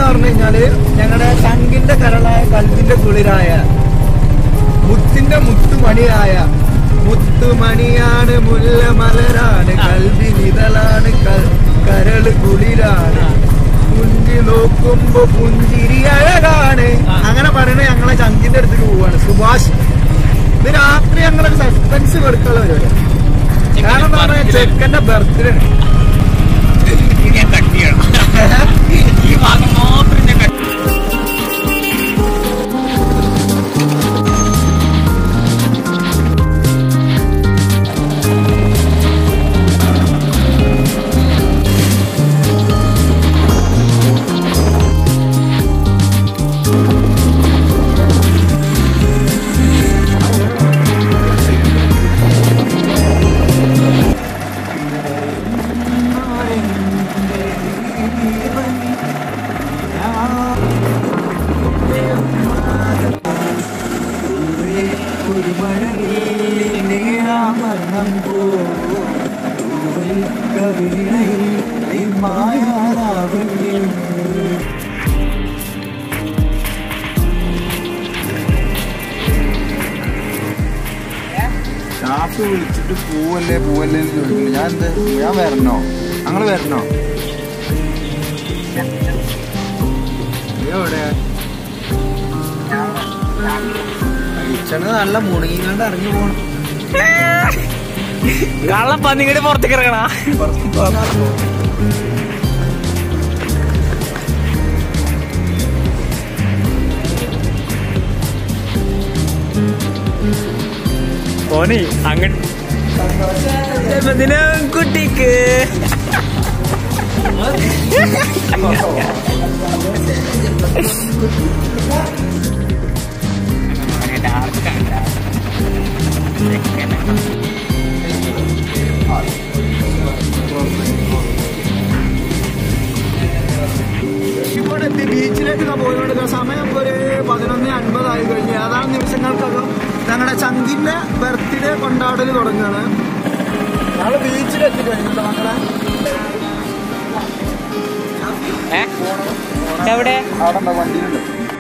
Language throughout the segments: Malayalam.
പറഞ്ഞു കഴിഞ്ഞാല് ഞങ്ങളുടെ ചങ്കിന്റെ കരളായ കൽവിന്റെ കുളിരായ മുത്തിന്റെ മുത്തുമണിയായ മുത്തുമണിയാണ് മുല്ല മലരാണ് കൽവി നിതലാണ് ക- കരള് കുളിരാണ് പുഞ്ചി നോക്കുമ്പോ പുഞ്ചിരി അഴകാണ് അങ്ങനെ പറയണ ഞങ്ങളെ ചങ്കിന്റെ അടുത്തേക്ക് പോവാണ് സുഭാഷ് ഇത് രാത്രി ഞങ്ങളൊരു സസ്പെൻസ് കൊടുക്കാനുള്ള പരിപാടിയാണ് കാരണം എന്താ പറയാ ചെക്കന്റെ ബർത്ത്ഡേ ഞാൻ കട്ട് ചെയ്യണം ഈ ഭാഗം മാത്രം ഞാൻ കട്ട് സ്റ്റാഫ് വിളിച്ചിട്ട് പോവല്ലേ പോവല്ലേ എന്ന് ചോദിക്കുന്നു ഞാൻ എന്ത് ഞാൻ വരണോ ഞങ്ങള് വരണോ നീ എവിടെ കഴിച്ചത് നല്ല മുടങ്ങിങ്ങാണ്ട് ഇറങ്ങി പോണം കള്ളം പന്നിങ്ങട് പുറത്തേക്ക് ഇറങ്ങണ പുറത്ത് പോകാൻ ഓനെ അങ്ങോട്ട് കുട്ടിക്ക് ഇവിടെ എത്തി ബീച്ചിലേക്ക് ഞാൻ പോയോണ്ട് സമയം ഇപ്പൊ ഒരു പതിനൊന്ന് അൻപതായി കഴിഞ്ഞു ഏതാനും നിമിഷങ്ങൾക്കകം ഞങ്ങളുടെ ചങ്കിന്റെ ബർത്ത്ഡേ കൊണ്ടാടൽ തുടങ്ങുകയാണ് ഞങ്ങള് ബീച്ചിലെത്തി കഴിഞ്ഞിട്ടോ മക്കളെ ഏ എവിടെ അവിടെ ഉണ്ടോ വണ്ടിയിലുണ്ട്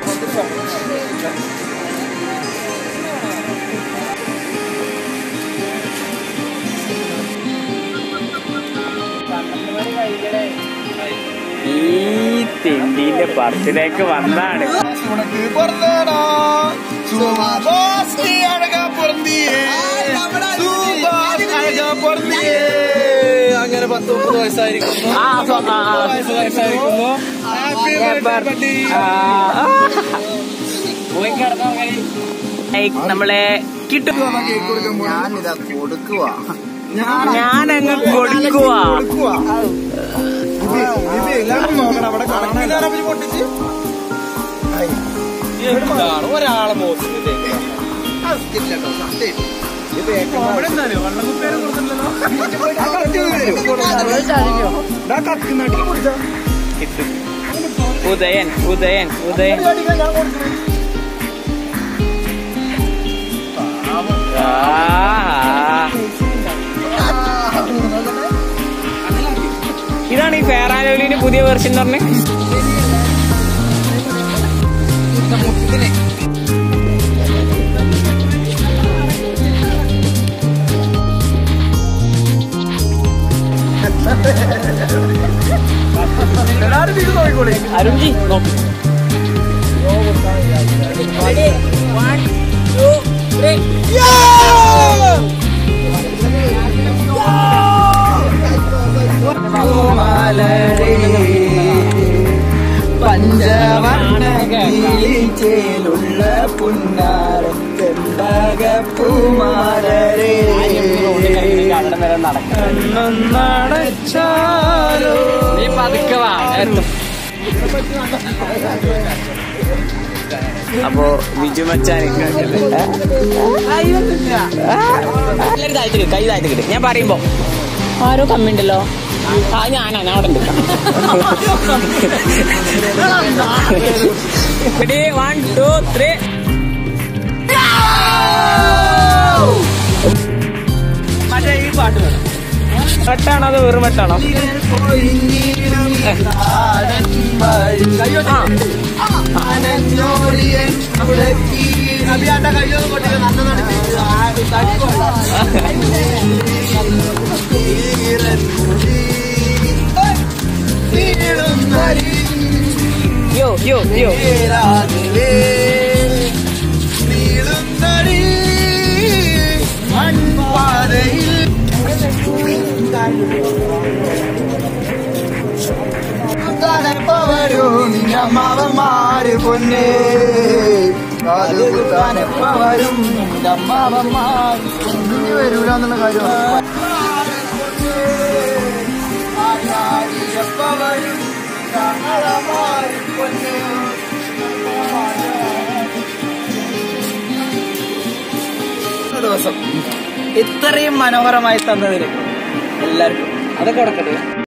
ഈ തിണ്ടിന്റെ ബർത്ത്ഡേക്ക് വന്നാണ് உனக்கு பிறந்தனா சுபாஷ் நீ அழகா பிறந்தியே സുഭാഷ് അഴകാ പിറന്നിയേ. അങ്ങനെ പത്ത് മുപ്പത് വയസ്സായിരിക്കുന്നു ആ, അപ്പൊ, ആ, ആ. വയസ്സ് വയസ്സായിരിക്കുന്നു ഹാപ്പി ബർത്ത്ഡേ പോയി കിടന്നോ കളി. ഏയ്, നമ്മളെ കിട്ടും കേക്ക് കൊടുക്കാൻ ഞാനിതാ കൊടുക്കുക ഞാനങ്ങ് കൊടുക്കുവാ കൊടുക്കുക ഇത് ഇത് എല്ലാവരും നോക്കണം അവിടെ കാണാൻ പൊട്ടിച്ച് ഒരാളെ മോശം അവിടെ എന്തായാലും വള്ളക്കുപ്പേരെ കൊടുത്തില്ലല്ലോ ഉദയൻ ഉദയൻ ഉദയൻ ആ. ഇതാണ് ഈ ഫെയർ ആൻഡ് ലവ്ലിന്റെ പുതിയ വെർഷൻ എന്ന് പറഞ്ഞേ എല്ലാവരും ഇത് നോക്കിക്കോളി അരുൺജി നോക്ക് പഞ്ചവർണ്ണ പുന്നാരത്തെമ്പക പൂമാരേ നടച്ചാലോ നീ പതുക്കെ വാ എത്തും അപ്പോ ബിജു മച്ചാൻ താഴ്ത്തിട്ട് കൈ താഴ്ത്തിട്ട് ഞാൻ പറയുമ്പോ ആരോ കമ്മിണ്ടല്ലോ ആ ഞാനാ ഞാൻ അവിടെ ഉണ്ട് റെഡി വൺ ടു ത്രീ മറ്റേ ഈ പാട്ട് വേണം വെട്ടാണോ അത് വെറും വെട്ടാണോ ആ അഭിയാന്റെ കയ്യൊന്നും കൊട്ടില്ല നന്നതാണ് തടി കൊള്ളാം യോ യോ യോ അമ്മാവന്മാര് പൊന്നേ അത് കുത്താൻ എപ്പ വരും അമ്മാവന്മാർ ഇനി വരൂലെന്നുള്ള കാര്യം എപ്പ വരും ഞങ്ങളമാര് പൊന്നേ ദിവസം ഇത്രയും മനോഹരമായി തന്നതിന് എല്ലാവർക്കും അതൊക്കെ കൊടുക്കട്ടെ